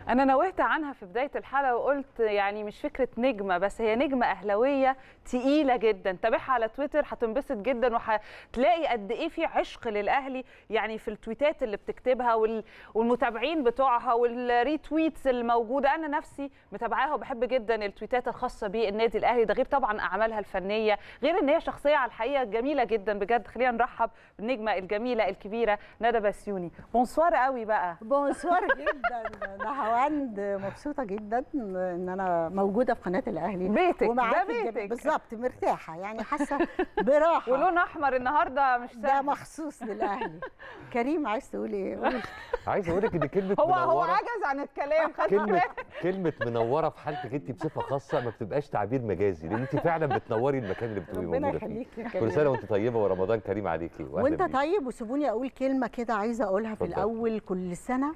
انا نوهت عنها في بدايه الحلقه وقلت يعني مش فكره نجمه بس هي نجمه اهلاويه تقيله جدا تابعها على تويتر هتنبسط جدا وهتلاقي قد ايه في عشق للاهلي يعني في التويتات اللي بتكتبها وال- والمتابعين بتوعها والريتويتس الموجوده انا نفسي متابعاها وبحب جدا التويتات الخاصه بالنادي الاهلي ده غير طبعا اعمالها الفنيه غير ان هي شخصيه على الحقيقه جميله جدا بجد خلينا نرحب بالنجمه الجميله الكبيره ندى بسيوني بونسوار قوي بقى بونسوار جدا نهاوند مبسوطه جدا ان انا موجوده في قناه الاهلي بيتك، ده ومعاكي الجميع. بيتك. بالظبط مرتاحه يعني حاسه براحه ولون احمر النهارده مش ده سهل مخصوص للاهلي كريم عايز تقول ايه قول. عايز اقول لك ان كلمه هو هو منوره عجز عن الكلام خد كلمه بالك. كلمه منوره في حالتك انت بصفه خاصه ما بتبقاش تعبير مجازي لان انت فعلا بتنوري المكان اللي بتبقي ربنا موجوده فيه يخليك يا كل كريم. سنه وانت طيبه ورمضان كريم عليكي وأهلا وانت بيكي. طيب وسيبوني اقول كلمه كده عايزه اقولها في اتفضل. الاول كل سنه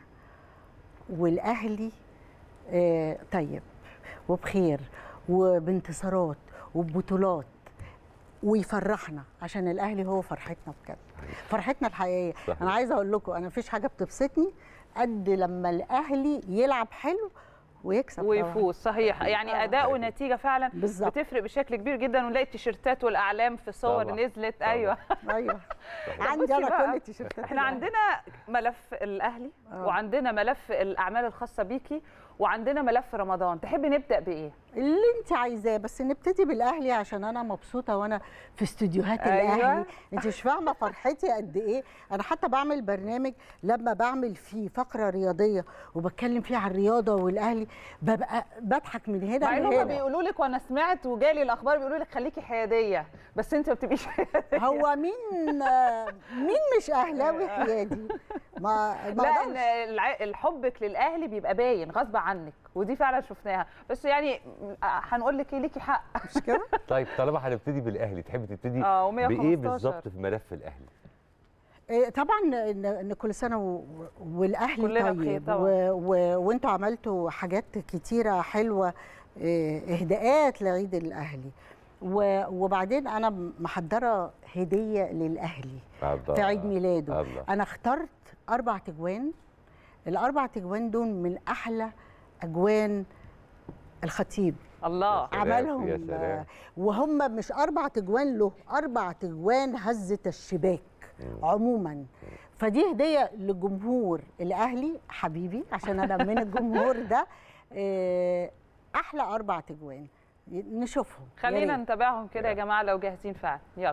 والاهلي آه، طيب وبخير وبانتصارات وببطولات ويفرحنا عشان الاهلي هو فرحتنا بجد فرحتنا الحقيقيه صحيح. انا عايزه اقول لكم انا مفيش حاجه بتبسطني قد لما الاهلي يلعب حلو ويكسب طبعاً. ويفوز صحيح يعني آه. اداء ونتيجه فعلا بالظبط. بتفرق بشكل كبير جدا ونلاقي التيشيرتات والاعلام في صور طبعاً. نزلت طبعاً. ايوه ايوه بصي عندي انا بقى، كل التيشيرتات احنا الأهلي. عندنا ملف الاهلي آه. وعندنا ملف الاعمال الخاصه بيكي وعندنا ملف رمضان تحبي نبدا بايه اللي انت عايزاه بس نبتدي بالاهلي عشان انا مبسوطه وانا في استوديوهات أيوة. الاهلي انت مش فاهمه فرحتي قد ايه انا حتى بعمل برنامج لما بعمل فيه فقره رياضيه وبتكلم فيه عن الرياضه والاهلي ببقى بضحك من هنا مع ان هم لهنا بيقولوا لك وانا سمعت وجالي الاخبار بيقولوا لك خليكي حياديه بس انت ما بتبقيش حياديه هو مين آه، مين مش اهلاوي حيادي ما ما لا أقدرش. ان الع- حبك للاهلي بيبقى باين غصب عنك ودي فعلا شفناها بس يعني هنقول لك ايه ليكي حق مش كده طيب طالما هنبتدي بالاهلي تحبي تبتدي اه بايه و115 بالظبط في ملف الاهلي إيه، طبعا ان إن كل سنه و- والاهلي كلنا بخير طيب طبعاً. و- و- وانتوا عملتوا حاجات كتيره حلوه إيه، اهداءات لعيد الاهلي و- وبعدين انا محضره هديه للاهلي الله. في عيد ميلاده الله. انا اخترت اربع تجوان الاربع تجوان دول من احلى اجوان الخطيب الله سلام، عملهم يا سلام. آه، وهم مش اربع تجوان له اربع تجوان هزه الشباك عموما فدي هديه لجمهور الاهلي حبيبي عشان انا من الجمهور ده آه، احلى اربع تجوان نشوفهم يا خلينا ريت. نتابعهم كده يا يلا. جماعه لو جاهزين فعلا يلا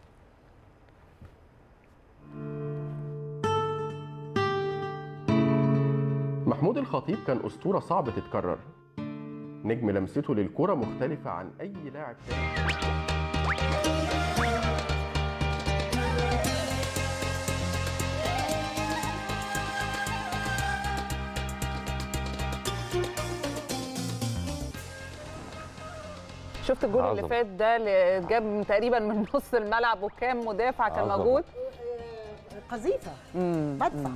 محمود الخطيب كان أسطورة صعب تتكرر نجم لمسته للكرة مختلفة عن أي لاعب تاني شفت الجول اللي عظمة. فات ده اللي جاب تقريبا من نص الملعب وكام مدافع كان عظمة. موجود آه، قذيفه مدفع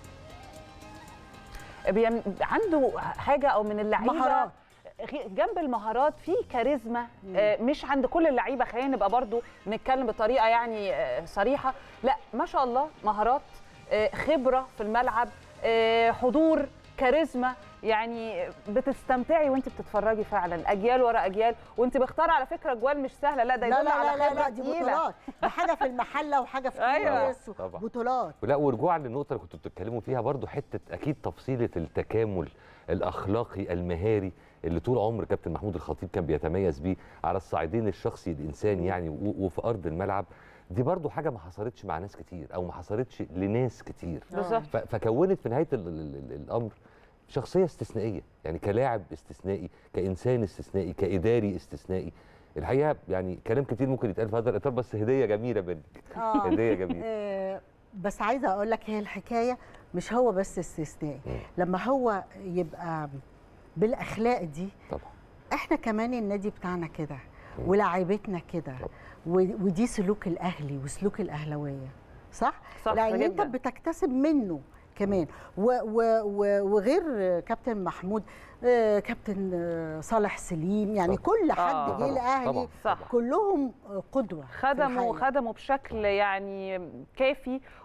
بيم... عنده حاجه او من اللعيبه مهارات. غي- جنب المهارات في كاريزما آه، مش عند كل اللعيبه خلينا نبقى برضو نتكلم بطريقه يعني آه، صريحه لا ما شاء الله مهارات آه، خبره في الملعب آه، حضور كاريزما يعني بتستمتعي وانت بتتفرجي فعلا اجيال ورا اجيال وانت بختار على فكره جوال مش سهله لا ده لا يدل لا على لا لا, خبره لا دي تقيلة. بطولات ده حاجه في المحله وحاجه في أيوة. تونس طبعاً. بطولات ولا ورجوعا للنقطه اللي كنتوا بتتكلموا فيها برضو حته اكيد تفصيله التكامل الاخلاقي المهاري اللي طول عمر كابتن محمود الخطيب كان بيتميز بيه على الصعيدين الشخصي الانساني يعني و- وفي ارض الملعب دي برضو حاجه ما حصلتش مع ناس كتير او ما حصلتش لناس كتير بالظبط ف- فكونت في نهايه ال ال ال الامر شخصيه استثنائيه يعني كلاعب استثنائي كانسان استثنائي كاداري استثنائي الحقيقه يعني كلام كتير ممكن يتقال في هذا الاطار بس هديه جميله منك آه. هديه جميله آه، بس عايزه اقول لك هي الحكايه مش هو بس استثنائي لما هو يبقى بالاخلاق دي طبعا احنا كمان النادي بتاعنا كده ولاعيبتنا كده و- ودي سلوك الاهلي وسلوك الاهلاويه صح صح لان انت جداً. بتكتسب منه كمان و و و وغير كابتن محمود آه، كابتن آه، صالح سليم يعني طبعاً. كل آه، حد جه طبعاً، الاهلي طبعاً، صح. طبعاً. كلهم آه، قدوه في خدموا الحقيقة. خدموا بشكل يعني كافي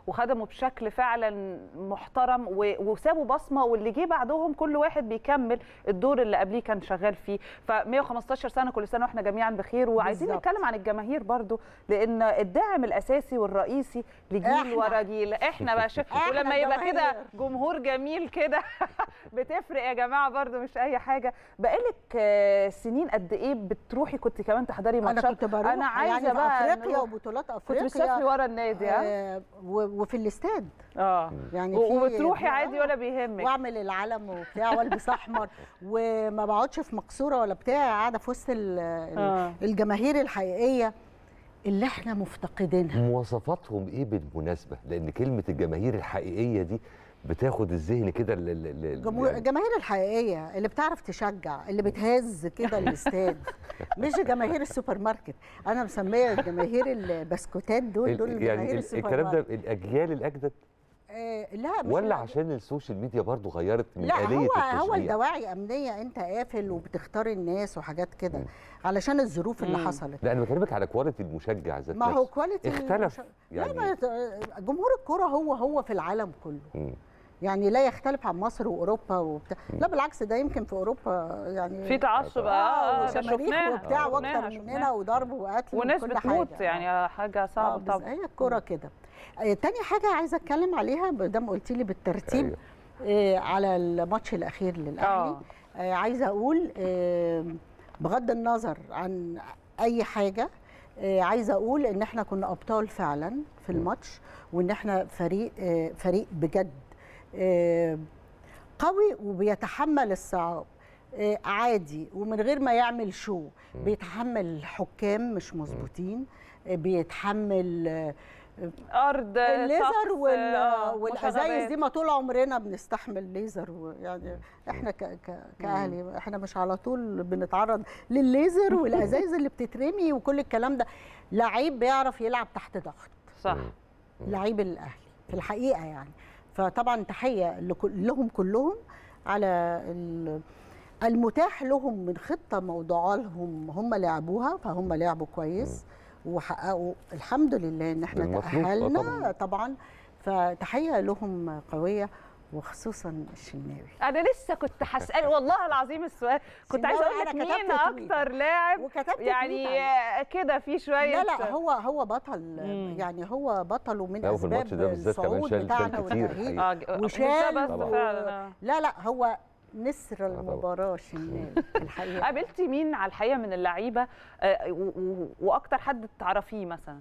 وخدموا بشكل فعلا محترم و- وسابوا بصمه واللي جه بعدهم كل واحد بيكمل الدور اللي قبليه كان شغال فيه ف 115 سنه كل سنه واحنا جميعا بخير وعايزين بالظبط. نتكلم عن الجماهير برضو لان الداعم الاساسي والرئيسي لجيل إحنا. ورا جيل احنا بقى شف... إحنا ولما يبقى كده الجماهير. جمهور جميل كده بتفرق يا جماعه برضو مش اي حاجه بقالك آه، سنين قد ايه بتروحي كنت كمان تحضري انا ماتشات كنت بروح انا عايزه يعني في بقى افريقيا نروح. وبطولات كنت بتسافري افريقيا ورا النادي ها آه و- وفي الاستاد اه يعني و- في- وبتروحي آه. عادي ولا بيهمك واعمل العلم وبتاع والبس احمر وما بقعدش في مقصوره ولا بتاع قاعده في وسط ال- ال- آه. الجماهير الحقيقيه اللي احنا مفتقدينها مواصفاتهم ايه بالمناسبه لان كلمه الجماهير الحقيقيه دي بتاخد الذهن كده ل- ل- ل- الجمهور- يعني الجماهير الحقيقيه اللي بتعرف تشجع اللي بتهز كده الاستاد مش جماهير السوبر ماركت انا مسميه جماهير البسكوتات دول دول ال- جماهير يعني ال- السوبر الكلام ده ماركت الاجيال الاجدد آه لا مش ولا لا. عشان السوشيال ميديا برضو غيرت من لا آلية هو هو التشجيع الدواعي امنيه انت قافل وبتختار الناس وحاجات كده علشان الظروف اللي مم. حصلت لا انا بكلمك على كواليتي المشجع ذات ما هو نفسه. كواليتي اختلف المش- يعني لا ما جمهور الكرة هو هو في العالم كله مم. يعني لا يختلف عن مصر واوروبا وبتاع لا بالعكس ده يمكن في اوروبا يعني في تعصب اه اه ده وشماريخ شفناها وبتاع شفناها، واكتر شفناها. مننا وضرب وقتل وناس وكل بتموت حاجة. يعني حاجه آه، صعبه بس طبعا هي الكرة كده آه، تاني حاجة عايزة اتكلم عليها دام قلت لي بالترتيب أيوة. آه، على الماتش الاخير للاهلي آه. آه، عايزه اقول آه، بغض النظر عن اي حاجه آه، عايزه اقول ان احنا كنا ابطال فعلا في الماتش وان احنا فريق آه، فريق بجد آه، قوي وبيتحمل الصعاب آه، عادي ومن غير ما يعمل شو بيتحمل الحكام مش مظبوطين آه، بيتحمل آه، ارض الليزر سقف، وال... آه، والازايز مشاغبات. دي ما طول عمرنا بنستحمل ليزر ويعني احنا ك... ك... كاهلي احنا مش على طول بنتعرض للليزر والازايز اللي بتترمي وكل الكلام ده لعيب بيعرف يلعب تحت ضغط صح لعيب الاهلي في الحقيقه يعني فطبعا تحيه لكل- لهم كلهم على ال- المتاح لهم من خطه موضوعه لهم هم لعبوها فهم لعبوا كويس وحققوا الحمد لله ان احنا المطلوب، آه تاهلنا طبعاً. طبعا فتحيه لهم قويه وخصوصا الشناوي انا لسه كنت هسال والله العظيم السؤال كنت عايزه شناوي اقول لك أنا مين كتبت تويت. اكتر لاعب وكتبت يعني تويت عليه. كده في شويه لا لا هو هو بطل مم. يعني هو بطل ومن لا، وفي اسباب الماتش ده بالذات كمان الصعود شال- شال بتاعنا كتير والتأهيل. حقيقي. اه وشال بس طبعاً. فعلا آه. لا لا هو نسر طبعاً. المباراه الشناوي الحقيقه قابلتي مين على الحقيقه من اللعيبه آه، و- و- واكتر حد تعرفيه مثلا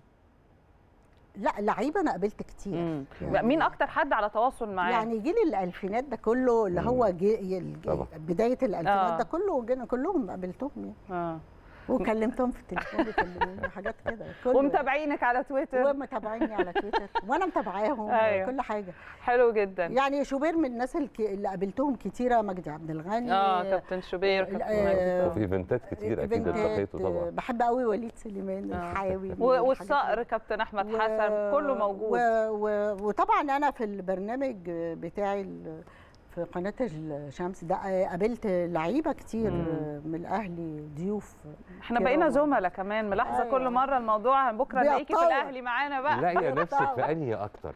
لا لعيبه انا قابلت كتير مم. يعني- مين اكتر حد على تواصل معاه يعني جيل الالفينات ده كله اللي هو جي الج- طبعا. بدايه الالفينات آه. ده كله جينا كلهم قابلتهم يعني اه وكلمتهم في التليفون بيكلموني حاجات كده كله ومتابعينك على تويتر ومتابعيني على تويتر وانا متابعاهم أيوة. كل حاجه حلو جدا يعني شوبير من الناس الك- اللي قابلتهم كتيره مجدي عبد الغني اه كابتن شوبير كابتن آه، مجدي. وفي ايفنتات كتير اكيد إيفنتات، التقيته طبعا بحب قوي وليد سليمان آه. الحاوي و- والصقر كابتن احمد حسن كله موجود و... و... وطبعا انا في البرنامج بتاعي ال- في قناه الشمس ده قابلت لعيبه كتير مم. من الاهلي ضيوف احنا كده بقينا و- زملاء كمان ملاحظه أيوة. كل مره الموضوع بكره نلاقيكي في بيتطور. الاهلي معانا بقى لاقيه نفسك في طبعاً. انهي اكتر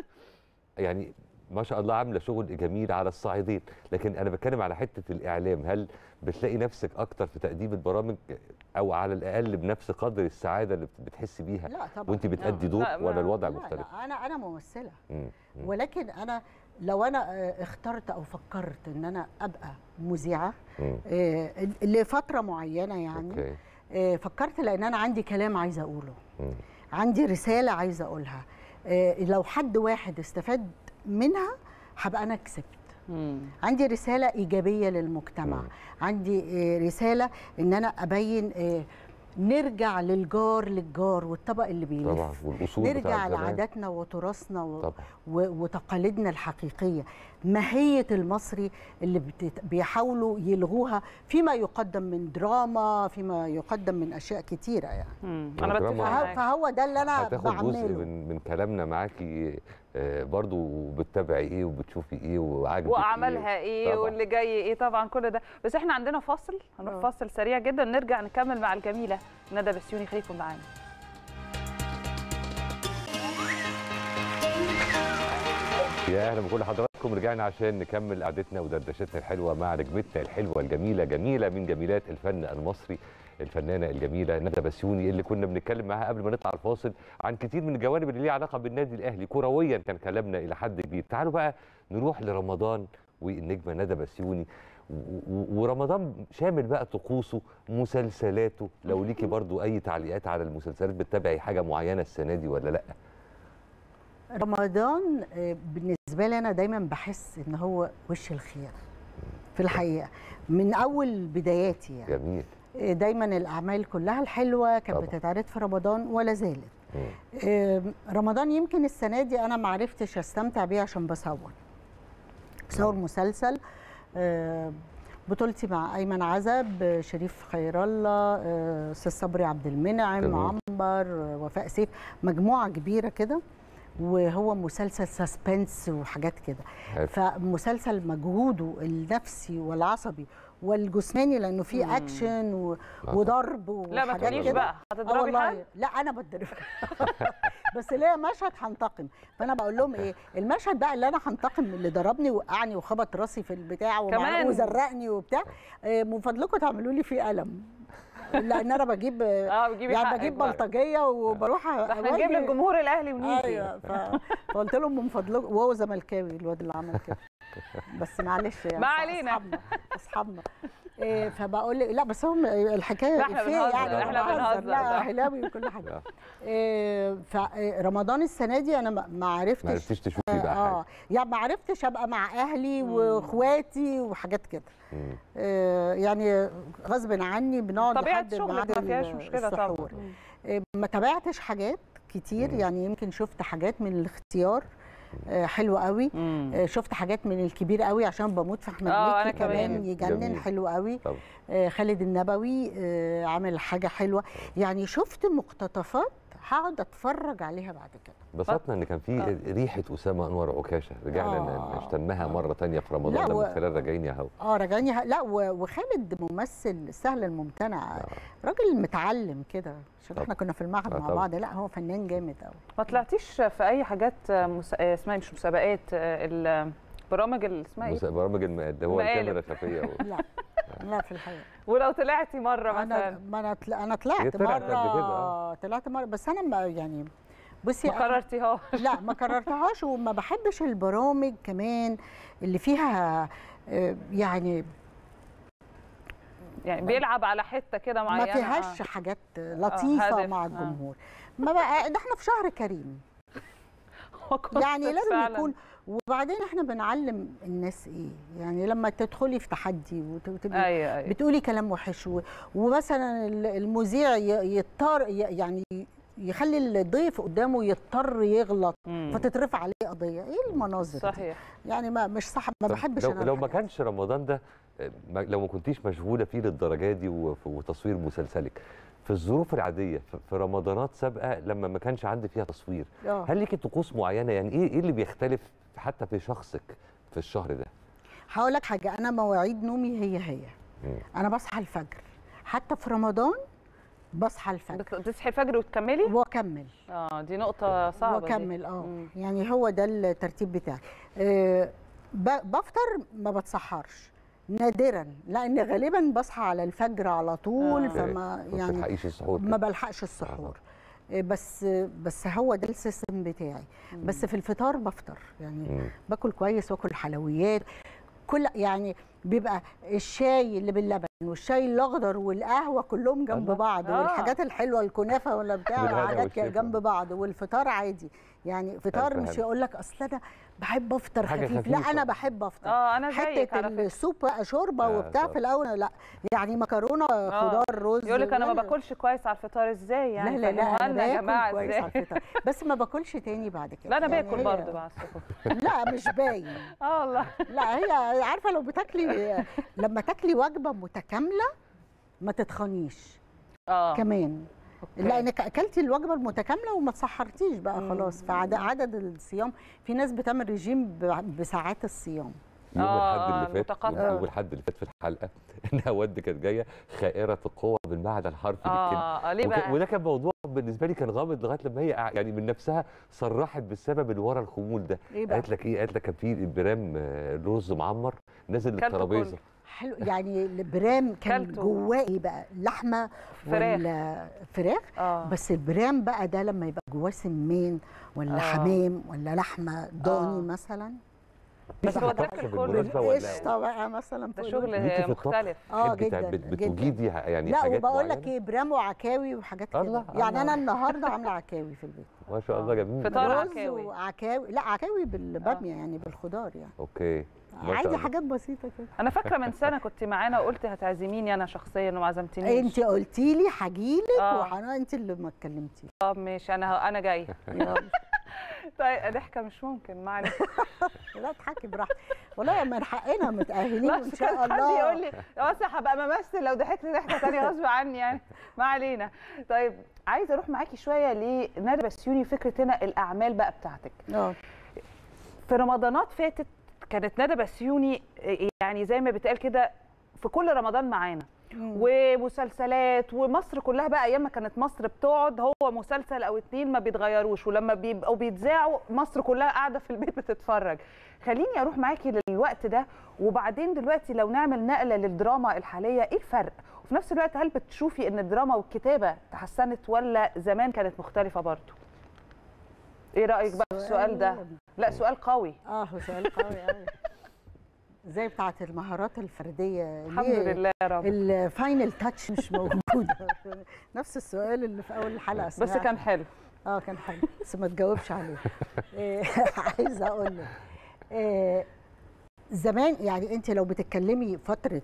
يعني ما شاء الله عامله شغل جميل على الصعيدين لكن انا بتكلم على حته الاعلام هل بتلاقي نفسك اكتر في تقديم البرامج او على الاقل بنفس قدر السعاده اللي بتحسي بيها لا طبعا وانت بتأدي دور لا، ما- ولا الوضع لا مختلف لا انا انا ممثله مم. مم. ولكن انا لو انا آه، اخترت او فكرت ان انا ابقى مذيعه مم. آه، لفتره معينه يعني اوكي آه، فكرت لان انا عندي كلام عايزه اقوله مم. عندي رساله عايزه اقولها آه، لو حد واحد استفاد منها هبقى انا كسبت مم. عندي رساله ايجابيه للمجتمع مم. عندي آه، رساله ان انا ابين آه، نرجع للجار للجار والطبق اللي بيلف طبعا والاصول نرجع بتاعت زمان. لعاداتنا وتراثنا و... طبعا و... وتقاليدنا الحقيقيه ماهيه المصري اللي بتت... بيحاولوا يلغوها فيما يقدم من دراما فيما يقدم من اشياء كتيره يعني مم. هو انا بتفق دراما- فهو, معاك فهو ده اللي انا هتاخد جزء بعمله من من كلامنا معاكي آه، برضو بتتابعي ايه وبتشوفي ايه وعاجبك واعمالها ايه طبعاً. واللي جاي ايه طبعا كل ده بس احنا عندنا فاصل هنروح آه. فاصل سريع جدا نرجع نكمل مع الجميله ندى بسيوني خليكم معانا يا اهلا بكل حضراتكم رجعنا عشان نكمل قعدتنا ودردشتنا الحلوه مع نجمتنا الحلوه الجميله جميله من جميلات الفن المصري الفنانه الجميله ندى بسيوني اللي كنا بنتكلم معاها قبل ما نطلع الفاصل عن كتير من الجوانب اللي ليها علاقه بالنادي الاهلي كرويا كان كلامنا الى حد كبير تعالوا بقى نروح لرمضان والنجمه ندى بسيوني و- و- ورمضان شامل بقى طقوسه مسلسلاته لو ليكي برضو اي تعليقات على المسلسلات بتتابعي حاجه معينه السنه دي ولا لا رمضان آه، بالنسبه لي انا دايما بحس ان هو وش الخير في الحقيقه من اول بداياتي يعني جميل آه، دايما الاعمال كلها الحلوه كانت طبعا. بتتعرض في رمضان ولا زالت مم. آه، رمضان يمكن السنه دي انا ما عرفتش استمتع بيه عشان بصور بصور مسلسل آه، بطولتي مع ايمن عزب آه، شريف خير الله آه، استاذ صبري عبد المنعم جميل. عنبر آه، وفاء سيف مجموعه كبيره كده وهو مسلسل سسبنس وحاجات كده حلو. فمسلسل مجهوده النفسي والعصبي والجسماني لانه فيه مم. اكشن و... آه. وضرب لا ما وحاجات تقوليش كده بقى آه هتضربي والله حد لا انا بتضرب بس ليا مشهد هنتقم فانا بقول لهم ايه المشهد بقى اللي انا هنتقم من اللي ضربني وقعني وخبط راسي في البتاع ومع- كمان. وزرقني وبتاع آه، من فضلكم تعملوا لي فيه قلم لان انا بجيب اه بتجيبي يعني حقك بجيب بقى. بلطجيه وبروح ده احنا نجيب أواجه- لك جمهور الاهلي ونيجي ايوه ف... فقلت لهم من فضلكم وهو زملكاوي الواد اللي عمل كده بس معلش يعني ما علينا. اصحابنا اصحابنا إيه فبقول لك لا بس هم الحكايه لا، احنا إفيه بنهزر، يعني احنا أنا بهزر. بنهزر، لا ده. اهلاوي وكل حاجه لا. إيه فرمضان السنه دي انا ما- ما عرفتش ما عرفتيش تشوفي بقى اه حاجه يعني ما عرفتش ابقى مع اهلي واخواتي وحاجات كده مم. إيه يعني غصب عني بنقعد طبيعه لحد شغلك ميعاد ما فيهاش ال- مشكله طبعا السحور. إيه، ما تابعتش حاجات كتير مم. يعني يمكن شفت حاجات من الاختيار آه، حلو قوي مم. آه، شفت حاجات من الكبير قوي عشان بموت في احمد آه، مكي أنا كمان. كمان يجنن جميل. حلو قوي طبعا آه، خالد النبوي آه، عامل حاجه حلوه يعني شفت مقتطفات هقعد اتفرج عليها بعد كده انبسطنا ان كان في ريحه اسامه انور عكاشه رجعنا آه. نشتمها مره تانية في رمضان لا، لما و- من خلال راجعين يا هوا اه راجعني ه- لا و- وخالد ممثل سهل الممتنع راجل متعلم كده عشان طب. احنا كنا في المعهد آه، مع طبعا. بعض لا هو فنان جامد قوي ما طلعتيش في اي حاجات مس... آه، اسمها مش مسابقات آه، البرامج اللي اسمها مس- ايه برامج الم- اللي هو مقالب. الكاميرا الخفيه و- لا لا في الحقيقه ولو طلعتي مره انا مثلا ما انا طل- انا هي طلعت طلعت قبل مره كده، آه. طلعت مره بس انا ما يعني بصي ما أنا- قررتيها لا ما كررتهاش وما بحبش البرامج كمان اللي فيها آه، يعني يعني بيلعب على حته كده ما معينه فيهاش آه. حاجات لطيفه هدف، مع آه. الجمهور ما بقى ده احنا في شهر كريم وكنت يعني لازم فعلاً. يكون وبعدين احنا بنعلم الناس ايه يعني لما تدخلي في تحدي وت- وتبقي ايوه ايوه بتقولي كلام وحش و- ومثلا ال- المذيع ي- يضطر ي- يعني يخلي الضيف قدامه يضطر يغلط مم. فتترفع عليه قضيه ايه المناظر دي؟ صحيح يعني ما مش صح ما طب بحبش لو, انا لو ما الحاجات كانش رمضان ده آه، ما- لو ما كنتيش مشغوله فيه للدرجه دي وف- وتصوير مسلسلك في الظروف العاديه في- في رمضانات سابقه لما ما كانش عندي فيها تصوير دي. آه. هل ليكي طقوس معينه يعني ايه ايه اللي بيختلف حتى في شخصك في الشهر ده هقول لك حاجه انا مواعيد نومي هي هي مم. انا بصحى الفجر حتى في رمضان بصحى الفجر بت- بتصحي الفجر وتكملي واكمل اه دي نقطه صعبه دي. واكمل اه مم. يعني هو ده الترتيب بتاعي آه، ب- بفطر ما بتسحرش نادرا لان غالبا بصحى على الفجر على طول آه. فما ما يعني بتلحقيش السحور ما كده. بلحقش السحور آه، بس بس هو ده السيستم بتاعي بس في الفطار بفطر يعني مم. باكل كويس واكل حلويات كل يعني بيبقى الشاي اللي باللبن والشاي الاخضر والقهوه كلهم جنب الله. بعض آه. والحاجات الحلوه الكنافه ولا بتاع بالهنا حاجات كده والشفا. جنب بعض والفطار عادي يعني فطار ألف مش هنا. يقول لك اصل انا بحب افطر حاجة خفيف لا خفيفة. انا بحب افطر اه انا زيك حته على فكره السوب بقى شوربه آه، وبتاع صح. في الاول لا يعني مكرونه خضار رز يقول لك انا ما لا، باكلش كويس على الفطار ازاي يعني لا لا لا فهموها انا لنا يا باكل جماعه كويس على ازاي الفطار بس ما باكلش تاني بعد كده لا انا يعني باكل هي- برضه مع السحور لا مش باين اه والله لا هي عارفه لو بتاكلي لما تاكلي وجبه متكامله ما تتخنيش اه كمان أوكي. لانك اكلتي الوجبه المتكامله وما تسحرتيش بقى مم. خلاص فعدد الصيام في ناس بتعمل رجيم ب- بساعات الصيام يوم آه، الحد اللي فات المتقطع. يوم الحد اللي فات في الحلقه انها ود كانت جايه خائره القوه بالمعنى الحرفي للكلمه اه ليه وك- بقى وده كان موضوع بالنسبه لي كان غامض لغايه لما هي قع- يعني من نفسها صرحت بالسبب اللي ورا الخمول ده ايه بقى قالت لك ايه قالت لك كان في برام آه، رز معمر نازل كلته للترابيزه كله. حلو يعني البرام كان كلته. جواه ايه بقى لحمه فراخ. ولا فراخ اه بس البرام بقى ده لما يبقى جواه سمان ولا آه. حمام ولا لحمه ضاني آه. مثلا بس هو بتاكل تاكل بالمناسبة كله ولا- قشطه بقى مثلا ده فوق شغل ليكي في الطبخ؟ مختلف اه تحبي تع- جدا بت- جدا بتوجدي ه- يعني لا حاجات وبقول لك معينة؟ ايه برام وعكاوي وحاجات كده الله، يعني الله. انا النهارده عامله عكاوي في البيت ما شاء الله جميل فطار رز عكاوي. وعكاوي لا عكاوي بالباميه يعني بالخضار يعني اوكي ما شاء عادي الله. حاجات بسيطه كده انا فاكره من سنه كنت معانا وقلت هتعزميني انا شخصيا وما عزمتنيش انت قلتي لي هجيلك آه. وحنا انت اللي ما اتكلمتيش طب ماشي انا انا جاي يلا. طيب ضحكه مش ممكن معلش لا اضحكي براحتك والله من حقنا متاهلين وان بس شاء كان حد الله يقول لي بس هبقى ممثل لو ضحكت ضحكه ثانيه غصب عني يعني ما علينا طيب عايزه اروح معاكي شويه لندى بسيوني فكره هنا الاعمال بقى بتاعتك اه في رمضانات فاتت كانت ندى بسيوني يعني زي ما بيتقال كده في كل رمضان معانا ومسلسلات ومصر كلها بقى ايام ما كانت مصر بتقعد هو مسلسل او اتنين ما بيتغيروش ولما بيبقوا بيتذاعوا مصر كلها قاعده في البيت بتتفرج خليني اروح معاكي للوقت ده وبعدين دلوقتي لو نعمل نقله للدراما الحاليه ايه الفرق وفي نفس الوقت هل بتشوفي ان الدراما والكتابه تحسنت ولا زمان كانت مختلفه برضو ايه رايك بقى في السؤال ده لا سؤال قوي اه هو سؤال قوي قوي زي بتاعه المهارات الفرديه الحمد ليه لله يا رب الفاينل تاتش مش موجوده نفس السؤال اللي في اول الحلقه بس سمعته. كان حلو اه كان حلو بس ما تجاوبش عليه إيه، عايزه اقول لك إيه، زمان يعني انت لو بتتكلمي فتره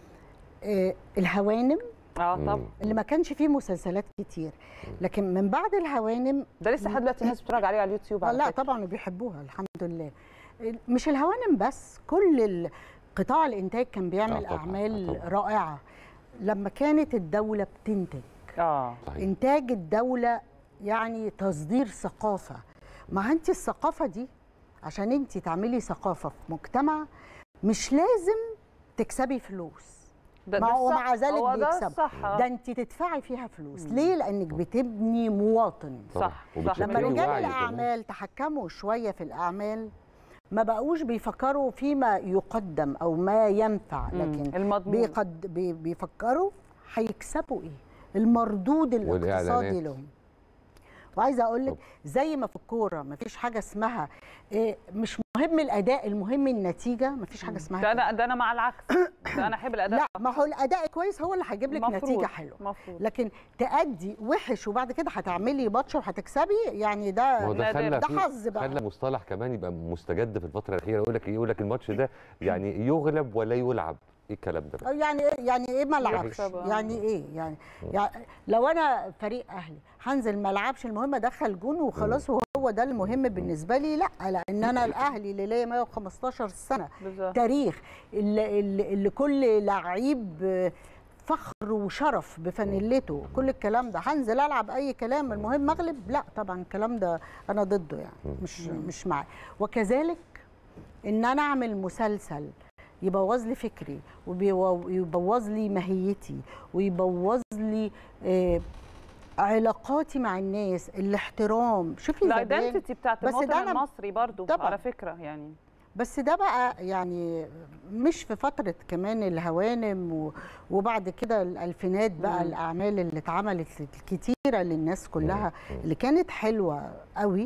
إيه، الهوانم اه مم. طب اللي ما كانش فيه مسلسلات كتير لكن من بعد الهوانم ده لسه لحد دلوقتي الناس بتتفرج عليه على اليوتيوب آه، على لا فكرة. طبعا وبيحبوها الحمد لله مش الهوانم بس كل ال- قطاع الانتاج كان بيعمل طبعاً، اعمال آه، طبعاً. رائعه لما كانت الدوله بتنتج اه صحيح انتاج الدوله يعني تصدير ثقافه ما انت الثقافه دي عشان انت تعملي ثقافه في مجتمع مش لازم تكسبي فلوس ده ما ده هو الصح. مع ذلك هو ده بيكسب. الصح آه. ده انت تدفعي فيها فلوس ليه لانك بتبني مواطن طبعاً. صح، صح. وبتشكلي لما رجال وعي كمان. الاعمال تحكموا شويه في الاعمال ما بقوش بيفكروا فيما يقدم او ما ينفع مم. لكن المضمون بيقد بي- بيفكروا هيكسبوا ايه المردود الاقتصادي والإعلانات. لهم وعايزه اقول لك طب. زي ما في الكوره ما فيش حاجه اسمها إيه مش مهم الاداء المهم النتيجه ما فيش حاجه اسمها ده كده. انا ده انا مع العكس ده انا احب الاداء لا ما هو الاداء كويس هو اللي هيجيب لك مفروض. نتيجه حلوه مفروض لكن تأدي وحش وبعد كده هتعملي ماتش وهتكسبي يعني ما هو ده ده نادر. خلى ده في- حظ بقى. خلى مصطلح كمان يبقى مستجد في الفتره الاخيره يقول لك ايه يقول لك الماتش ده يعني يغلب ولا يلعب ايه الكلام ده بقى؟ أو يعني إيه- يعني ايه ما العبش يكسب، آه. يعني ايه يعني, يعني لو انا فريق اهلي هنزل ما العبش المهم ادخل جون وخلاص وهو ده المهم بالنسبه لي لا لان انا الاهلي اللي ليا 115 سنه بالظبط تاريخ اللي, اللي, اللي كل لعيب آه، فخر وشرف بفانيلته كل الكلام ده هنزل العب اي كلام المهم اغلب لا طبعا الكلام ده انا ضده يعني مش مش معاه وكذلك ان انا اعمل مسلسل يبوظ لي فكري ويبوظ لي ماهيتي ويبوظ لي آه، علاقاتي مع الناس الاحترام شوفي زمان الايدنتيتي بتاعت بس ده المواطن أنا- المصري برضو طبعاً. على فكره يعني بس ده بقى يعني مش في فترة كمان الهوانم و- وبعد كده الألفينات بقى مم. الأعمال اللي اتعملت الكتيرة للناس كلها اللي كانت حلوة قوي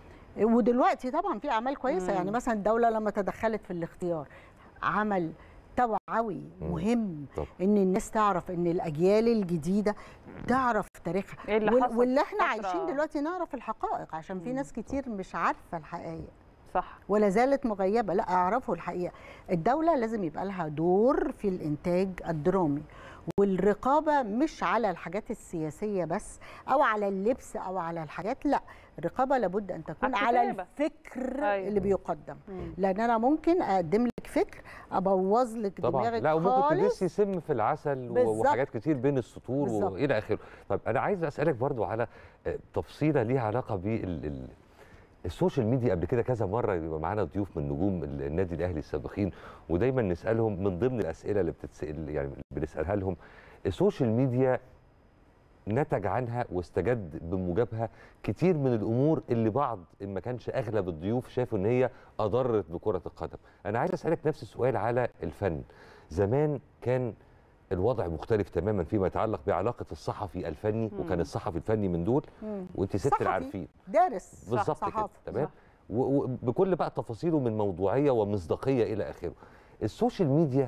ودلوقتي طبعا في أعمال كويسة مم. يعني مثلا الدولة لما تدخلت في الاختيار عمل توعوي مهم طبعاً. ان الناس تعرف ان الاجيال الجديده تعرف تاريخها ايه اللي وال- حصل واللي احنا فترة- عايشين دلوقتي نعرف الحقائق عشان في ناس كتير مش عارفه الحقائق صح ولا زالت مغيبه لا اعرفوا الحقيقه الدوله لازم يبقى لها دور في الانتاج الدرامي والرقابه مش على الحاجات السياسيه بس او على اللبس او على الحاجات لا الرقابه لابد ان تكون على على الكتابة. الفكر أيوة. اللي بيقدم مم. لان انا ممكن اقدم لك فكر ابوظ لك طبعا دماغك لا وممكن خالص تدسي سم في العسل و- بالظبط. وحاجات كتير بين السطور بالظبط. والى اخره طب انا عايز اسالك برضو على آه، تفصيله ليها علاقه بال ال- السوشيال ميديا قبل كده كذا مره يبقى معانا ضيوف من نجوم ال- النادي الاهلي السابقين ودايما نسالهم من ضمن الاسئله اللي بتتسال يعني بنسالها لهم السوشيال ميديا نتج عنها واستجد بموجبها كتير من الامور اللي بعض ان ما كانش اغلب الضيوف شافوا ان هي اضرت بكره القدم انا عايز اسالك نفس السؤال على الفن زمان كان الوضع مختلف تماما فيما يتعلق بعلاقه الصحفي الفني وكان الصحفي الفني من دول مم. وانت ست صحفي. العارفين دارس صح- بالظبط كده صحافة. تمام صح. و- وبكل بقى تفاصيله من موضوعيه ومصداقيه الى اخره السوشيال ميديا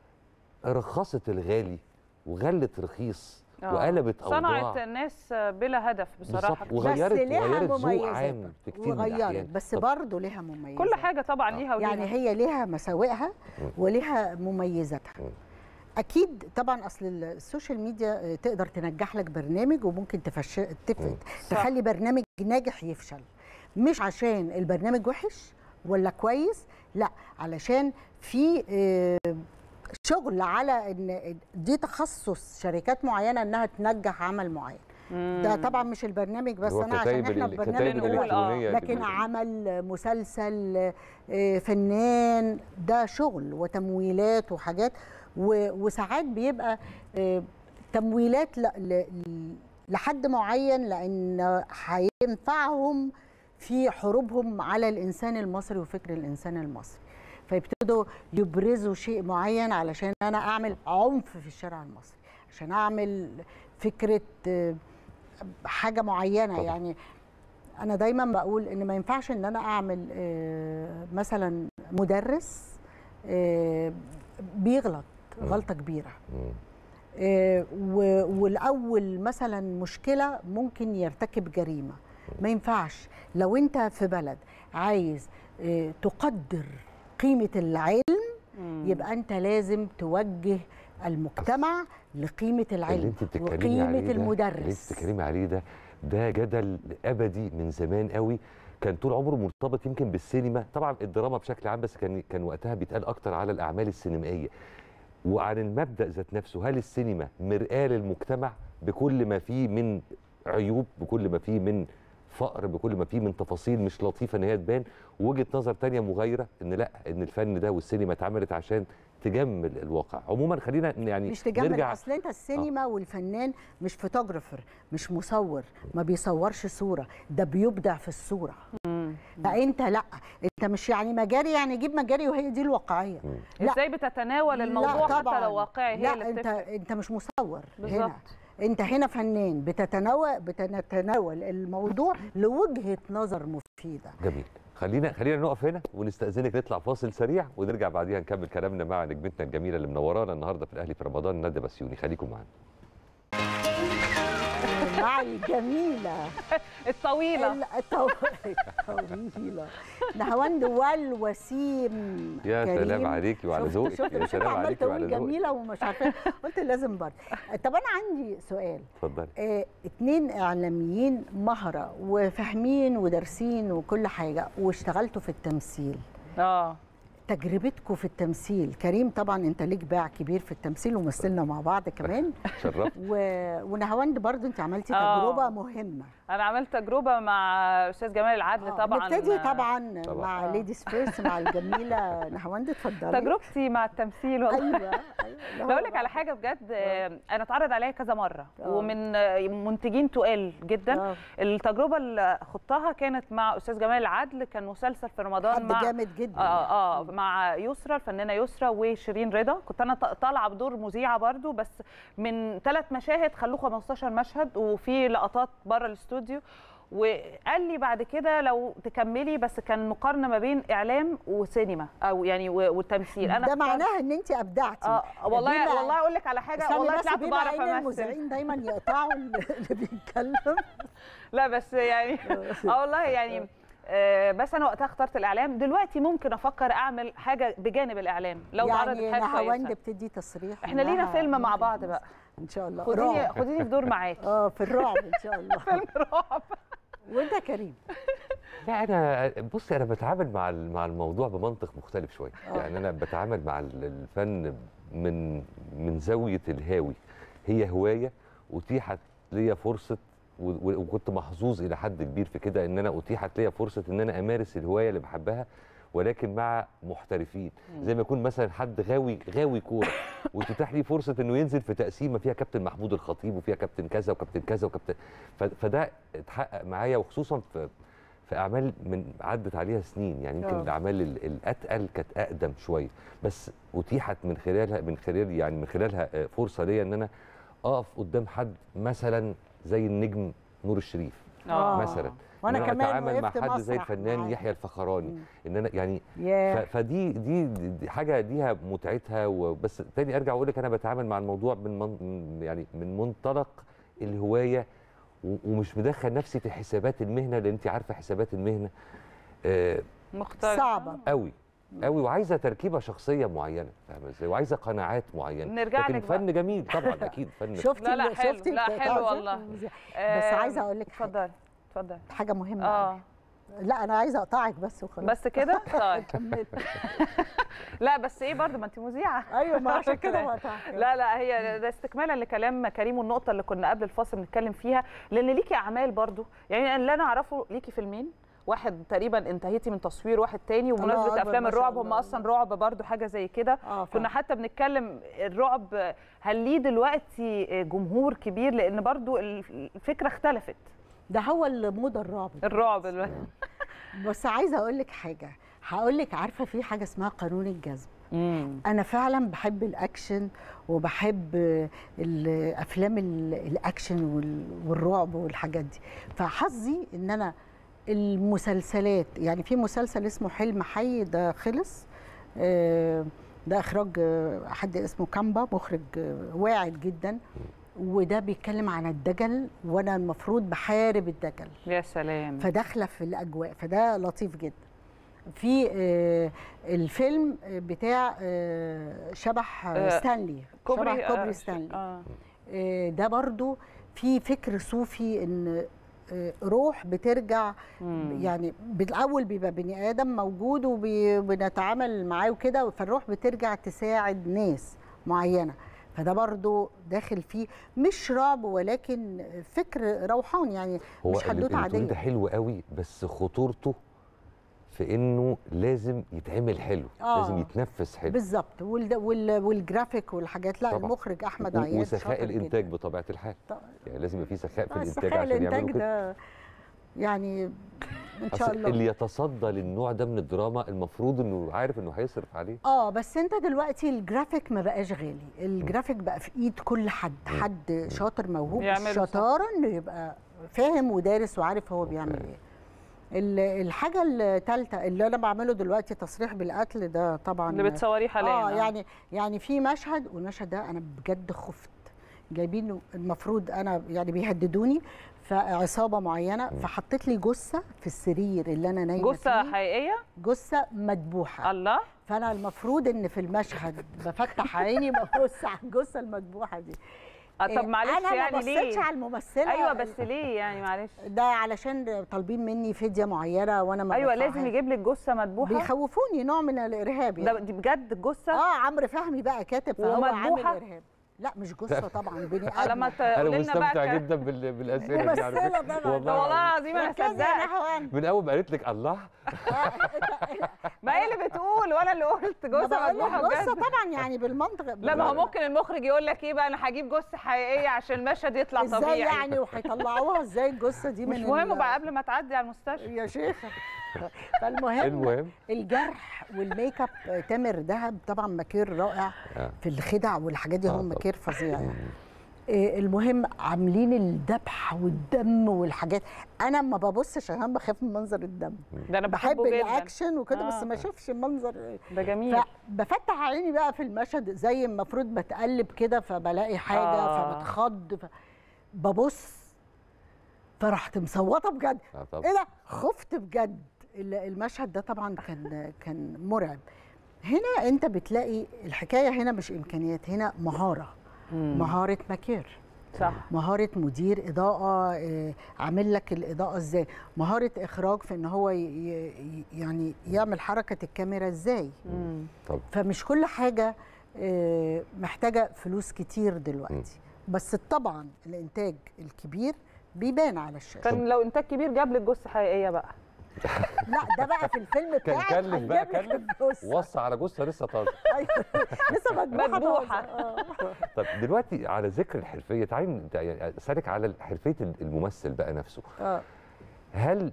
رخصت الغالي وغلت رخيص آه. وقلبت صنعت اوضاع الناس بلا هدف بصراحه بالظبط وغيرت بس ليها وغيرت ذوق مميزات عام في كتير من وغيرت الاحيان بس طب برضه ليها مميزات كل حاجه طبعا آه. ليها وليها يعني هي ليها مساوئها مم. وليها مميزاتها مم. اكيد طبعا اصل السوشيال ميديا تقدر تنجح لك برنامج وممكن تفش... تف... مم. تخلي برنامج ناجح يفشل مش عشان البرنامج وحش ولا كويس لا علشان في آه، شغل على ان دي تخصص شركات معينه انها تنجح عمل معين ده طبعا مش البرنامج بس هو انا عشان كتايب احنا ال- في الكتايب برنامج نقول، دلوقتي. آه. الالكترونيه لكن اللي- عمل مسلسل آه، فنان ده شغل وتمويلات وحاجات و- وساعات بيبقى آه، تمويلات ل- ل- لحد معين لان هينفعهم في حروبهم على الانسان المصري وفكر الانسان المصري فيبتدوا يبرزوا شيء معين علشان انا اعمل عنف في الشارع المصري عشان اعمل فكره آه، حاجه معينه طبعا. يعني انا دايما بقول ان ما ينفعش ان انا اعمل آه، مثلا مدرس آه، بيغلط مم. غلطه كبيره مم. آه، و- والاول مثلا مشكله ممكن يرتكب جريمه ما ينفعش لو انت في بلد عايز آه، تقدر قيمه العلم مم. يبقى انت لازم توجه المجتمع لقيمه اللي العلم انت بتتكلمي وقيمه عليه ده اللي انت المدرس بتتكلمي عليه ده ده جدل ابدي من زمان قوي كان طول عمره مرتبط يمكن بالسينما طبعا الدراما بشكل عام بس كان كان وقتها بيتقال اكتر على الاعمال السينمائيه وعن المبدا ذات نفسه هل السينما مرآة للمجتمع بكل ما فيه من عيوب بكل ما فيه من فقر بكل ما فيه من تفاصيل مش لطيفه ان هي تبان ووجهه نظر تانية مغايره ان لا ان الفن ده والسينما اتعملت عشان تجمل الواقع عموما خلينا يعني مش تجمل نرجع اصل انت السينما والفنان مش فوتوغرافر مش مصور ما بيصورش صوره ده بيبدع في الصوره مم. فانت لا انت مش يعني مجاري يعني جيب مجاري وهي دي الواقعيه مم. لا. ازاي بتتناول الموضوع لا حتى طبعا لو واقعي هي لا اللي انت بتفرق انت مش مصور بالظبط هنا انت هنا فنان بتتناول بتتناول الموضوع لوجهه نظر مفيده جميل خلينا خلينا نقف هنا ونستأذنك نطلع فاصل سريع ونرجع بعديها نكمل كلامنا مع نجمتنا الجميله اللي منورانا النهارده في الاهلي في رمضان ندى بسيوني خليكم معانا معي جميله الطويله ال- الطو- الطويله نهاوند والوسيم يا كريم. سلام عليكي وعلى شفت- ذوقك شفت يا شفت سلام عمال عليكي وعلى تقول ذوقك جميله ومش عارفه قلت لازم برضه طب انا عندي سؤال اتفضلي آه، اتنين اعلاميين مهره وفاهمين ودارسين وكل حاجه واشتغلتوا في التمثيل اه تجربتكم في التمثيل كريم طبعا انت ليك باع كبير في التمثيل ومثلنا مع بعض كمان شرفت و... ونهاوند برضو انت عملتي آه. تجربه مهمه انا عملت تجربه مع استاذ جمال العدل آه، طبعا نبتدي طبعا, طبعاً. مع آه. ليديز فيرست مع الجميله نهاوند اتفضلي تجربتي مع التمثيل والله ايوه ايوه بقول لك على حاجه بجد آه، انا اتعرض عليا كذا مره آه. ومن آه، منتجين تقال جدا آه. التجربه اللي خضتها كانت مع استاذ جمال العدل كان مسلسل في رمضان حد مع جامد جدا اه اه مع يسرا الفنانه يسرا وشيرين رضا كنت انا ط- طالعه بدور مذيعه برضو بس من ثلاث مشاهد خلوه 15 مشهد وفي لقطات بره الاستوديو وقال لي بعد كده لو تكملي بس كان مقارنه ما بين اعلام وسينما او يعني و- وتمثيل انا ده اخترت- معناه ان انت ابدعتي اه والله بما- والله اقول لك على حاجه استني والله بس طلعت بما بعرف ان امثل المذيعين دايما يقطعوا اللي بيتكلم لا بس يعني اه والله يعني آه، بس انا وقتها اخترت الاعلام دلوقتي ممكن افكر اعمل حاجه بجانب الاعلام لو اتعرضت يعني حاجه نهاوند كويسه بتدي تصريح احنا لينا إنها فيلم مع ممكن بعض تمثل. بقى ان شاء الله خديني رعب خديني في دور معاكي اه في الرعب ان شاء الله فيلم رعب وانت يا كريم لا انا بصي انا بتعامل مع ال- مع الموضوع بمنطق مختلف شويه آه. يعني انا بتعامل مع ال- الفن من من زاويه الهاوي هي هوايه اتيحت ليا فرصه و- و- وكنت محظوظ الى حد كبير في كده ان انا اتيحت ليا فرصه ان انا امارس الهوايه اللي بحبها ولكن مع محترفين زي ما يكون مثلا حد غاوي غاوي كوره وتتاح لي فرصه انه ينزل في تقسيمه فيها كابتن محمود الخطيب وفيها كابتن كذا وكابتن كذا وكابتن ف- فده اتحقق معايا وخصوصا في في اعمال من عدت عليها سنين يعني يمكن آه. الاعمال ال- الاتقل كانت اقدم شويه بس اتيحت من خلالها من خلال يعني من خلالها آه، فرصه ليا ان انا اقف قدام حد مثلا زي النجم نور الشريف آه. مثلا وأنا إن أنا كمان اتعامل مع وقفت حد زي مسرح الفنان معاه. يحيى الفخراني ان انا يعني ف- ياه فدي دي, دي حاجه ليها متعتها وبس تاني ارجع اقول لك انا بتعامل مع الموضوع من من من- يعني من منطلق الهوايه و- ومش مدخل نفسي في حسابات المهنه لان انت عارفه حسابات المهنه آه مختلف صعبة قوي قوي وعايزه تركيبه شخصيه معينه فاهمه ازاي وعايزه قناعات معينه نرجع لكن لك بقى. فن جميل طبعا اكيد فن شفتي لا، لا، ال- حلو. شفتي لا، البتاع حلو ده؟ والله. بس آه، عايزه اقول لك حاجه اتفضلي اتفضلي حاجه مهمه اه أوي. لا انا عايزه اقطعك بس وخلاص بس كده طيب كملي. لا بس ايه برضه ما انت مذيعه ايوه ما عشان كده فكرة. بقطعك لا لا هي ده استكمالا لكلام كريم والنقطه اللي كنا قبل الفاصل بنتكلم فيها لان ليكي اعمال برضو يعني اللي انا اعرفه ليكي فيلمين واحد تقريبا انتهيتي من تصوير واحد تاني وبمناسبه أكبر، افلام ما شاء الرعب هم الله. اصلا رعب برضو حاجه زي كده اه كنا حتى بنتكلم الرعب هل ليه دلوقتي جمهور كبير لان برضو الفكره اختلفت ده هو الموضه الرعب الرعب دلوقتي بس عايزه اقول لك حاجه هقول لك عارفه في حاجه اسمها قانون الجذب مم. انا فعلا بحب الاكشن وبحب الافلام ال- الاكشن وال- والرعب والحاجات دي فحظي ان انا المسلسلات يعني في مسلسل اسمه حلم حي ده خلص آه، ده اخراج آه، حد اسمه كامبا مخرج آه، واعد جدا وده بيتكلم عن الدجل وانا المفروض بحارب الدجل يا سلام فداخله في الاجواء فده لطيف جدا في آه، الفيلم بتاع آه، شبح آه، آه، ستانلي كوبري شبح كوبري آه، ستانلي آه. آه، ده برضو في فكر صوفي ان آه، روح بترجع مم. يعني بالاول بيبقى بني ادم موجود وبنتعامل معاه وكده فالروح بترجع تساعد ناس معينه فده برضو داخل فيه مش رعب ولكن فكر روحاني يعني هو مش اللي- حدوته اللي بتقوليه ده عاديه حلو قوي بس خطورته في انه لازم يتعمل حلو آه. لازم يتنفس حلو بالظبط وال وال والجرافيك والحاجات لا طبعاً. المخرج احمد و- عياد وسخاء شاطر الانتاج جداً. بطبيعه الحال طبعاً. يعني لازم يبقى في سخاء في آه، الانتاج سخاء عشان الانتاج يعملوا كده ده يعني ان شاء أصل الله اللي يتصدى للنوع ده من الدراما المفروض انه عارف انه هيصرف عليه اه بس انت دلوقتي الجرافيك ما بقاش غالي الجرافيك بقى في ايد كل حد حد شاطر موهوب يعمله صح. الشطاره انه يبقى فاهم ودارس وعارف هو بيعمل ايه ال- الحاجه الثالثه اللي انا بعمله دلوقتي تصريح بالقتل ده طبعا اللي بتصوريه حاليا اه يعني يعني في مشهد والمشهد ده انا بجد خفت جايبينه المفروض انا يعني بيهددوني فعصابه معينه فحطيت لي جثه في السرير اللي انا نايمه جثه فيه حقيقيه جثه مدبوحه الله فانا المفروض ان في المشهد بفتح عيني ببص على الجثه المدبوحه دي آه، طب إيه، معلش انا ما يعني بصيتش ليه على الممثله ايوه بس ليه يعني معلش ده علشان طالبين مني فديه معينه وانا ما ايوه بدفعهاش. لازم يجيب لك جثه مدبوحه بيخوفوني نوع من الارهاب ده يعني. دي بجد جثه اه عمرو فهمي بقى كاتب فهو عامل ومدبوحة؟ ارهاب لا مش جثه طبعا بني لما ادم انا تقولي لنا بقى مستمتع ك- جدا بال- بالاسئله دي على ممثلة فكره طبعاً. ده والله العظيم انا ركزي يا صدقت نهوان من اول ما قالت لك الله ما هي اللي بتقول وانا اللي قلت ما جثه بقول مدبوحه لك جثه بجد طبعا يعني بالمنطق لا ما هو ممكن المخرج يقول لك ايه بقى انا هجيب جثه حقيقيه عشان المشهد يطلع ازاي طبيعي يعني وهيطلعوها ازاي الجثه دي مش من مهم ال- بقى قبل ما تعدي على المستشفى يا شيخه فالمهم المهم الجرح والميك اب تامر دهب طبعا مكير رائع آه. في الخدع والحاجات دي آه هو طبعاً. مكير فظيع يعني إيه المهم عاملين الذبح والدم والحاجات انا ما ببصش عشان بخاف من منظر الدم ده انا بحب بحبه جدا الاكشن وكده بس آه. ما اشوفش منظر ده جميل فبفتح عيني بقى في المشهد زي المفروض بتقلب كده فبلاقي حاجه آه. فبتخض ف... ببص فرحت مصوته بجد آه طبعا ايه ده خفت بجد ال- المشهد ده طبعا كان كان مرعب هنا انت بتلاقي الحكايه هنا مش امكانيات هنا مهاره مهاره ماكير صح مهاره مدير اضاءه آه، عامل لك الاضاءه ازاي مهاره اخراج في ان هو ي- ي- يعني يعمل حركه الكاميرا ازاي مم. طبعا فمش كل حاجه آه، محتاجه فلوس كتير دلوقتي بس طبعا الانتاج الكبير بيبان على الشاشه كان لو انتاج كبير جاب لك جثه حقيقيه بقى لا ده بقى في الفيلم كان بتاعك كلف بقى هنجيب لك كلف الجثة. وصى على جثه لسه طازه أيوة. لسه مذبوحه مذبوحة. طازة. آه. طب دلوقتي على ذكر الحرفيه تعالي يعني اسالك على حرفيه الممثل بقى نفسه اه هل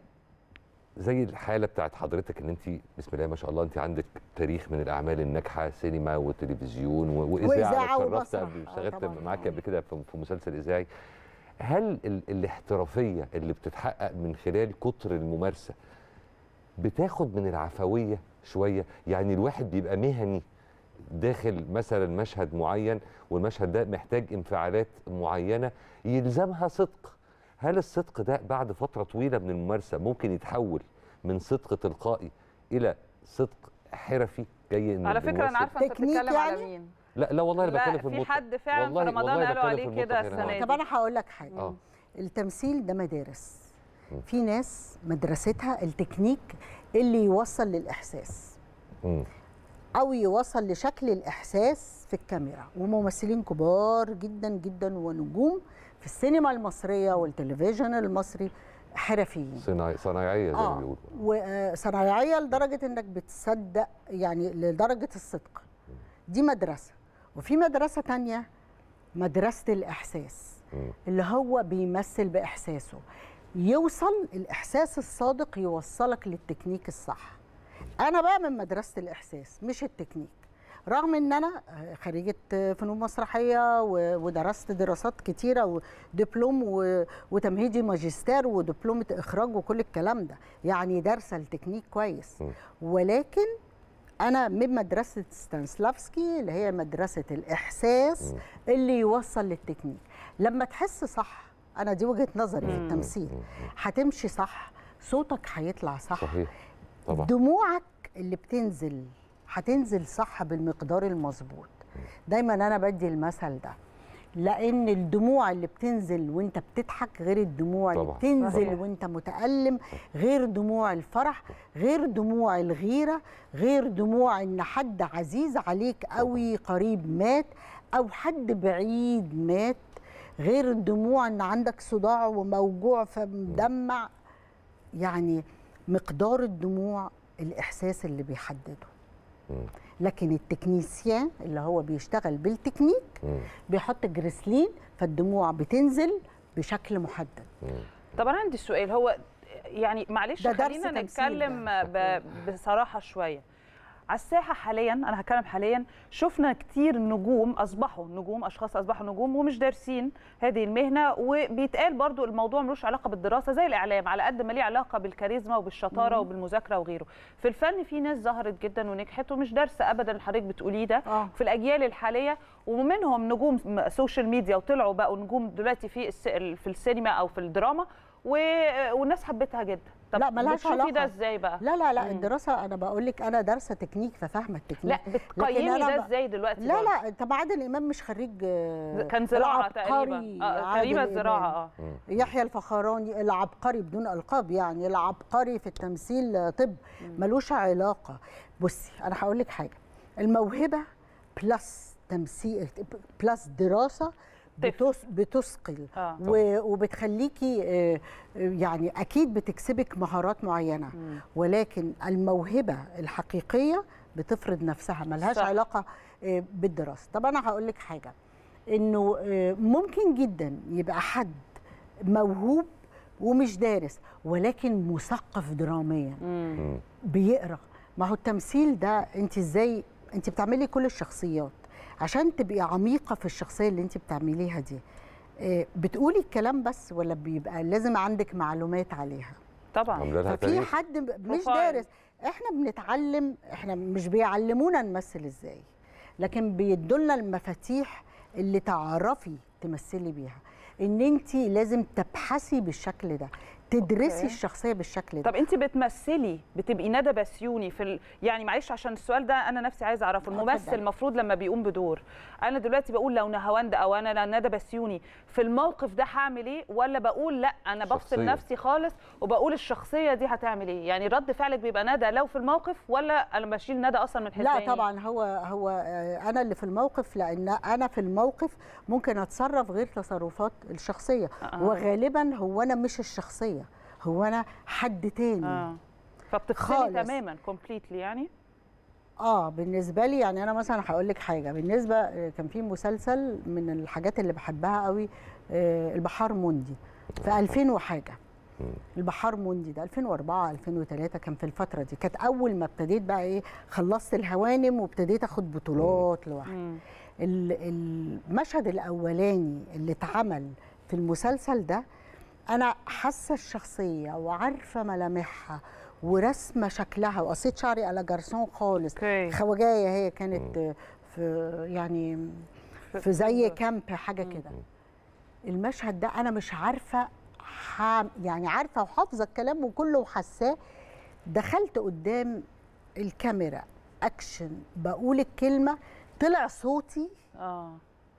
زي الحاله بتاعت حضرتك ان انت بسم الله ما شاء الله انت عندك تاريخ من الاعمال الناجحه سينما وتلفزيون و- واذاعه وإذاعة أنا اتشرفت ومسرح. قبل- آه اشتغلت طبعاً. معاك قبل كده في في مسلسل اذاعي هل ال الاحترافيه اللي بتتحقق من خلال كتر الممارسه بتاخد من العفويه شويه يعني الواحد بيبقى مهني داخل مثلا مشهد معين والمشهد ده محتاج انفعالات معينه يلزمها صدق هل الصدق ده بعد فتره طويله من الممارسه ممكن يتحول من صدق تلقائي الى صدق حرفي جاي من على فكره انا الممثل؟ عارفه انت تكنيك بتتكلم على يعني؟ مين لا لا والله انا لا، بتكلم في في المطلق حد فعلا في والله- رمضان والله قالوا بتكلم عليه في كده المطلق هنا. السنة دي. طب انا هقول لك حاجه اه التمثيل ده مدارس في ناس مدرستها التكنيك اللي يوصل للاحساس مم. او يوصل لشكل الاحساس في الكاميرا وممثلين كبار جدا جدا ونجوم في السينما المصريه والتلفزيون المصري حرفيين صناعي صنايعيه زي ما اه بيقولوا وصنايعيه لدرجه انك بتصدق يعني لدرجه الصدق دي مدرسه وفي مدرسه تانية مدرسه الاحساس مم. اللي هو بيمثل باحساسه يوصل الاحساس الصادق يوصلك للتكنيك الصح انا بقى من مدرسه الاحساس مش التكنيك رغم ان انا خريجه فنون مسرحيه و- ودرست دراسات كتيره ودبلوم و- وتمهيدي ماجستير ودبلومه اخراج وكل الكلام ده يعني دارسه التكنيك كويس م. ولكن انا من مدرسه ستانسلافسكي اللي هي مدرسه الاحساس م. اللي يوصل للتكنيك لما تحس صح انا دي وجهه نظري في مم. التمثيل هتمشي صح صوتك هيطلع صح صحيح طبعا دموعك اللي بتنزل هتنزل صح بالمقدار المظبوط دايما انا بدي المثل ده لان الدموع اللي بتنزل وانت بتضحك غير الدموع اللي طبعاً، بتنزل طبعاً. وانت متالم غير دموع الفرح غير دموع الغيره غير دموع ان حد عزيز عليك قوي قريب مات او حد بعيد مات غير الدموع ان عندك صداع وموجوع فمدمع يعني مقدار الدموع الاحساس اللي بيحدده مم. لكن التكنيسيان اللي هو بيشتغل بالتكنيك مم. بيحط جريسلين فالدموع بتنزل بشكل محدد مم. طب انا عندي سؤال هو يعني معلش ده درس خلينا تمثيل نتكلم ده. ب- بصراحه شويه على الساحه حاليا انا هتكلم حاليا شفنا كتير نجوم اصبحوا نجوم اشخاص اصبحوا نجوم ومش دارسين هذه المهنه وبيتقال برضو الموضوع ملوش علاقه بالدراسه زي الاعلام على قد ما ليه علاقه بالكاريزما وبالشطاره وبالمذاكره وغيره في الفن في ناس ظهرت جدا ونجحت ومش دارسه ابدا اللي حضرتك بتقوليه ده اه في الاجيال الحاليه ومنهم نجوم م- سوشيال ميديا وطلعوا بقوا نجوم دلوقتي في الس... في السينما او في الدراما و... والناس حبتها جدا طب لا، ملهاش بتشوفي ده علاقة. ازاي بقى لا لا لا مم. الدراسه انا بقول لك انا دارسه تكنيك ففاهمه التكنيك لا بتقيمي أنا ده ب- ازاي دلوقتي لا برضه؟ لا طب عادل امام مش خريج آه، كان زراعه العبقري تقريبا اه عادل تقريبا إمام. زراعه اه مم. يحيى الفخراني العبقري بدون القاب يعني العبقري في التمثيل آه، طب ملوش علاقه بصي انا هقول لك حاجه الموهبه بلس تمثيل بلس دراسه بتس بتثقل اه و- وبتخليكي آه، آه، يعني اكيد بتكسبك مهارات معينه مم. ولكن الموهبه الحقيقيه بتفرض نفسها ملهاش صح. علاقه آه، بالدراسه طب انا هقول لك حاجه انه آه، ممكن جدا يبقى حد موهوب ومش دارس ولكن مثقف دراميا مم. مم. بيقرا ما هو التمثيل ده انت ازاي انت بتعملي كل الشخصيات عشان تبقي عميقه في الشخصيه اللي انت بتعمليها دي آه، بتقولي الكلام بس ولا بيبقى لازم عندك معلومات عليها طبعا عامله لها ففي تاريخ حد ب- مش بروفايل. دارس احنا بنتعلم احنا مش بيعلمونا نمثل ازاي لكن بيدولنا المفاتيح اللي تعرفي تمثلي بيها ان انت لازم تبحثي بالشكل ده تدرسي أوكي. الشخصيه بالشكل ده طب انت بتمثلي بتبقي ندى بسيوني في ال... يعني معلش عشان السؤال ده انا نفسي عايزه اعرفه آه، الممثل اتفضلي. المفروض لما بيقوم بدور انا دلوقتي بقول لو نهاوند او انا ندى بسيوني في الموقف ده هعمل ايه ولا بقول لا انا بفصل شخصية. نفسي خالص وبقول الشخصيه دي هتعمل ايه يعني رد فعلك بيبقى ندى لو في الموقف ولا انا بشيل ندى اصلا من حسابي لا طبعا هو هو آه، انا اللي في الموقف لان انا في الموقف ممكن اتصرف غير تصرفات الشخصيه آه. وغالبا هو انا مش الشخصيه هو انا حد تاني اه فبتفصلي خالص. تماما كومبليتلي يعني اه بالنسبه لي يعني انا مثلا هقول لك حاجه بالنسبه آه، كان في مسلسل من الحاجات اللي بحبها قوي آه، البحار موندي في 2000 وحاجه البحار موندي ده 2004 2003 كان في الفتره دي كانت اول ما ابتديت بقى ايه خلصت الهوانم وابتديت اخد بطولات لوحدي مم. ال- المشهد الاولاني اللي اتعمل في المسلسل ده انا حاسه الشخصيه وعارفه ملامحها ورسمه شكلها وقصيت شعري على جرسون خالص اوكي خواجايه هي كانت في يعني في زي كامب حاجه كده المشهد ده انا مش عارفه ح- يعني عارفه وحافظه الكلام وكله وحاساه دخلت قدام الكاميرا اكشن بقول الكلمه طلع صوتي اه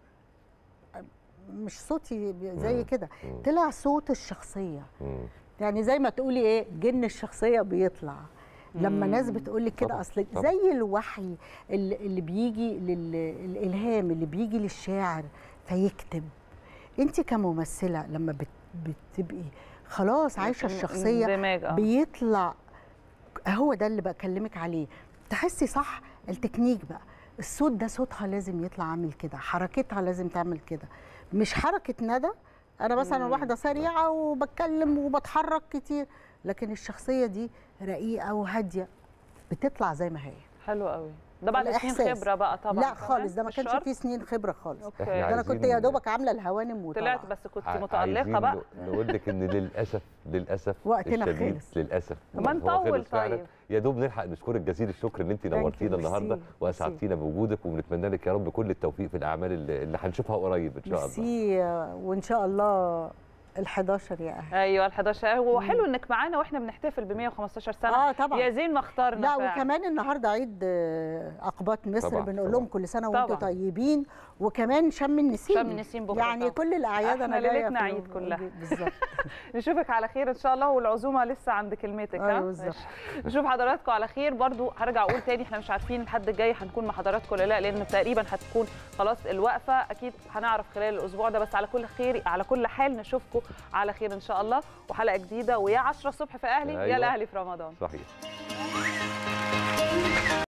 مش صوتي زي كده طلع صوت الشخصيه يعني زي ما تقولي ايه جن الشخصيه بيطلع لما ناس بتقول لك كده طبعاً، اصل طبعاً. زي الوحي اللي اللي بيجي للالهام اللي بيجي للشاعر فيكتب انت كممثله لما بت- بتبقي خلاص عايشه الشخصيه دماغ اه بيطلع هو ده اللي بكلمك عليه تحسي صح التكنيك بقى الصوت ده صوتها لازم يطلع عامل كده حركتها لازم تعمل كده مش حركه ندى انا مثلا واحده سريعه وبتكلم وبتحرك كتير لكن الشخصيه دي رقيقه وهاديه بتطلع زي ما هي حلو قوي ده بعد سنين الإحساس. خبره بقى طبعا لا كمان. خالص ده ما مش كانش شرط؟ فيه سنين خبره خالص اوكي إحنا ده انا كنت عايزين- يا دوبك عامله الهوانم وطلعت طلعت بس كنت ع- متألقة عايزين بقى ن- نقول لك ان للاسف للاسف وقتنا الشديد خلص. للاسف طب ما هو نطول خلص فعلاً. طيب. يا دوب نلحق نشكرك جزيل الشكر ان انت you، نورتينا ميرسي، النهارده ميرسي. واسعدتينا بوجودك وبنتمنى لك يا رب كل التوفيق في الاعمال اللي, اللي هنشوفها قريب ان شاء الله ميرسي وان شاء الله ال11 يا اهل ايوه ال 11 هو حلو انك معانا واحنا بنحتفل ب 115 سنه اه طبعا يا زين ما اخترنا لا فعلا. وكمان النهارده عيد آه، اقباط مصر طبعاً، بنقول طبعاً. لهم كل سنه وانتم طبعاً. طيبين وكمان شم النسيم شم النسيم بكرة يعني طبعاً. كل الاعياد انا إحنا جايه ليلتنا في- عيد كلها. بالظبط نشوفك على خير ان شاء الله والعزومه لسه عند كلمتك أيوة ها؟ بالظبط. ماشي. نشوف حضراتكم على خير برضو هرجع اقول تاني احنا مش عارفين الحد الجاي هنكون مع حضراتكم ولا لا لان تقريبا هتكون خلاص الوقفه اكيد هنعرف خلال الاسبوع ده بس على كل خير على كل حال نشوفكم على خير ان شاء الله وحلقه جديده ويا 10 الصبح في اهلي يا أيوة. الاهلي في رمضان صحيح